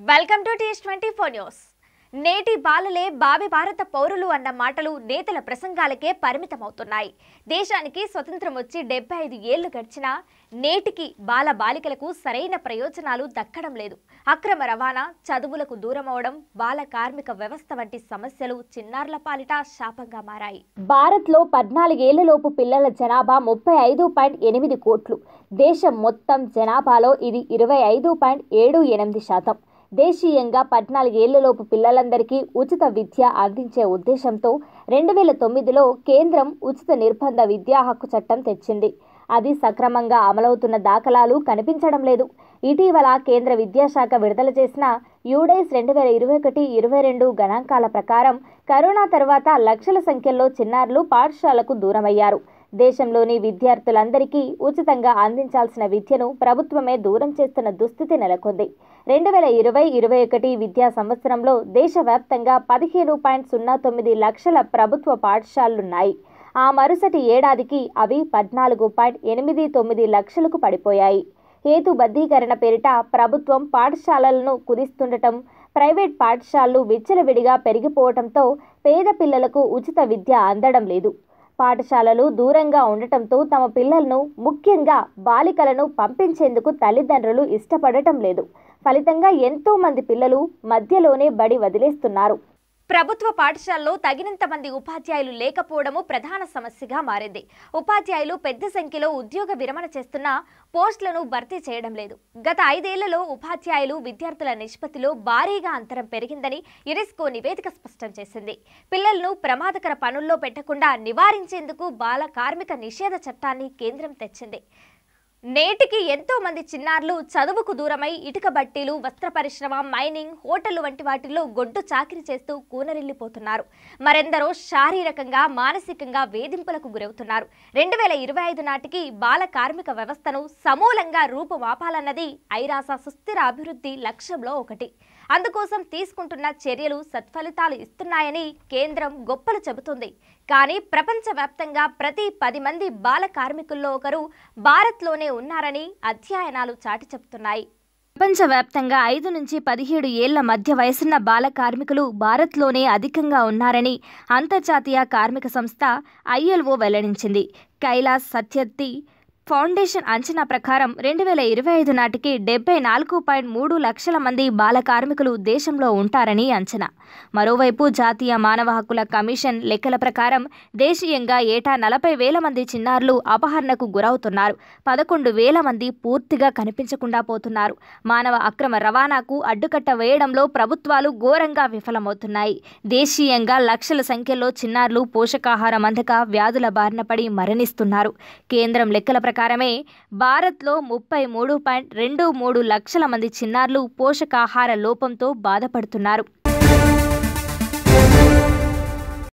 welcome to TS twenty four news నేటి బాలలే భావి భారత పౌరులు అన్న మాటలు నేతల ప్రసంగాలకే పరిమితమవుతున్నాయి దేశానికి స్వతంత్రం వచ్చి డెబ్బై ఐదు ఏళ్లు గడిచినా నేటికి బాల బాలికలకు సరైన ప్రయోజనాలు దక్కడం లేదు అక్రమ రవాణా చదువులకు దూరమవడం బాల కార్మిక వ్యవస్థ వంటి సమస్యలు చిన్నారుల పాలిట శాపంగా మారాయి భారత్లో పద్నాలుగేళ్లలోపు పిల్లల జనాభా ముప్పై ఐదు పాయింట్ ఎనిమిది కోట్లు దేశం మొత్తం జనాభాలో ఇది ఇరవై ఐదు పాయింట్ ఏడు ఎనిమిది శాతం దేశీయంగా పద్నాలుగేళ్లలోపు పిల్లలందరికీ ఉచిత విద్య అందించే ఉద్దేశంతో రెండు వేల తొమ్మిదిలో కేంద్రం ఉచిత నిర్బంధ విద్యా హక్కు చట్టం తెచ్చింది అది సక్రమంగా అమలవుతున్న దాఖలాలు కనిపించడం లేదు ఇటీవల కేంద్ర విద్యాశాఖ విడుదల చేసిన యూడైస్ రెండు వేల ఇరవై ఒకటి ఇరవై రెండు గణాంకాల ప్రకారం కరోనా తర్వాత లక్షల సంఖ్యలో చిన్నారులు పాఠశాలకు దూరమయ్యారు దేశంలోని విద్యార్థులందరికీ ఉచితంగా అందించాల్సిన విద్యను ప్రభుత్వమే దూరం చేస్తున్న దుస్థితి నెలకొంది రెండు వేల ఇరవై ఇరవై ఒకటి విద్యా సంవత్సరంలో దేశవ్యాప్తంగా పదిహేను పాయింట్ సున్నా తొమ్మిది లక్షల ప్రభుత్వ పాఠశాలలున్నాయి ఆ మరుసటి ఏడాదికి అవి పద్నాలుగు పాయింట్ ఎనిమిది తొమ్మిది లక్షలకు పడిపోయాయి హేతుబద్ధీకరణ పేరిట ప్రభుత్వం పాఠశాలలను కుదిస్తుండటం ప్రైవేట్ పాఠశాలలు విచ్చలవిడిగా పెరిగిపోవటంతో పేద పిల్లలకు ఉచిత విద్య అందడం లేదు పాఠశాలలు దూరంగా ఉండటంతో తమ పిల్లలను ముఖ్యంగా బాలికలను పంపించేందుకు తల్లిదండ్రులు ఇష్టపడటం లేదు ఫలితంగా ఎంతో మంది పిల్లలు మధ్యలోనే బడి వదిలేస్తున్నారు ప్రభుత్వ పాఠశాలలో తగినంత మంది ఉపాధ్యాయులు లేకపోవడము ప్రధాన సమస్యగా మారింది ఉపాధ్యాయులు పెద్ద సంఖ్యలో ఉద్యోగ విరమణ చేస్తున్నా పోస్టులను భర్తీ చేయడం లేదు గత ఐదేళ్లలో ఉపాధ్యాయులు విద్యార్థుల నిష్పత్తిలో భారీగా అంతరం పెరిగిందని యునెస్కో నివేదిక స్పష్టం చేసింది పిల్లలను ప్రమాదకర పనుల్లో పెట్టకుండా నివారించేందుకు బాల కార్మిక నిషేధ చట్టాన్ని కేంద్రం తెచ్చింది నేటికి ఎంతో మంది చిన్నారులు చదువుకు దూరమై ఇటుక బట్టీలు వస్త్ర పరిశ్రమ మైనింగ్ హోటళ్లు వంటి వాటిల్లో గొడ్డు చాకిరీ చేస్తూ కూనరిల్లిపోతున్నారు మరెందరో శారీరకంగా మానసికంగా వేధింపులకు గురవుతున్నారు రెండు వేల ఇరవై ఐదు నాటికి బాల కార్మిక వ్యవస్థను సమూలంగా రూపుమాపాలన్నది ఐరాస సుస్థిర అభివృద్ధి లక్ష్యంలో ఒకటి అందుకోసం తీసుకుంటున్న చర్యలు సత్ఫలితాలు ఇస్తున్నాయని కేంద్రం గొప్పలు చెబుతుంది కానీ ప్రపంచవ్యాప్తంగా ప్రతి పది మంది బాల కార్మికుల్లో ఒకరు భారత్లోనే ఉన్నారని అధ్యయనాలు చాటి చెబుతున్నాయి ప్రపంచవ్యాప్తంగా ఐదు నుంచి పదిహేడు ఏళ్ల మధ్య వయసున్న బాల కార్మికులు భారత్లోనే అధికంగా ఉన్నారని అంతర్జాతీయ కార్మిక సంస్థ ఐఎల్ఓ వెల్లడించింది కైలాస్ సత్యర్థి ఫౌండేషన్ అంచనా ప్రకారం రెండు వేల ఇరవై ఐదు నాటికి డెబ్బై నాలుగు పాయింట్ మూడు లక్షల మంది బాల కార్మికులు దేశంలో ఉంటారని అంచనా మరోవైపు జాతీయ మానవ హక్కుల కమిషన్ లెక్కల ప్రకారం దేశీయంగా ఏటా నలభై వేల మంది చిన్నారులు అపహరణకు గురవుతున్నారు పదకొండు వేల మంది పూర్తిగా కనిపించకుండా పోతున్నారు మానవ అక్రమ రవాణాకు అడ్డుకట్ట వేయడంలో ప్రభుత్వాలు ఘోరంగా విఫలమవుతున్నాయి దేశీయంగా లక్షల సంఖ్యలో చిన్నారులు పోషకాహారం అందక వ్యాధుల బారిన పడి మరణిస్తున్నారు కేంద్రం లెక్కల ప్రకారమే భారత్లో ముప్పై మూడు పాయింట్ రెండు మూడు లక్షల మంది చిన్నారులు పోషకాహార లోపంతో బాధపడుతున్నారు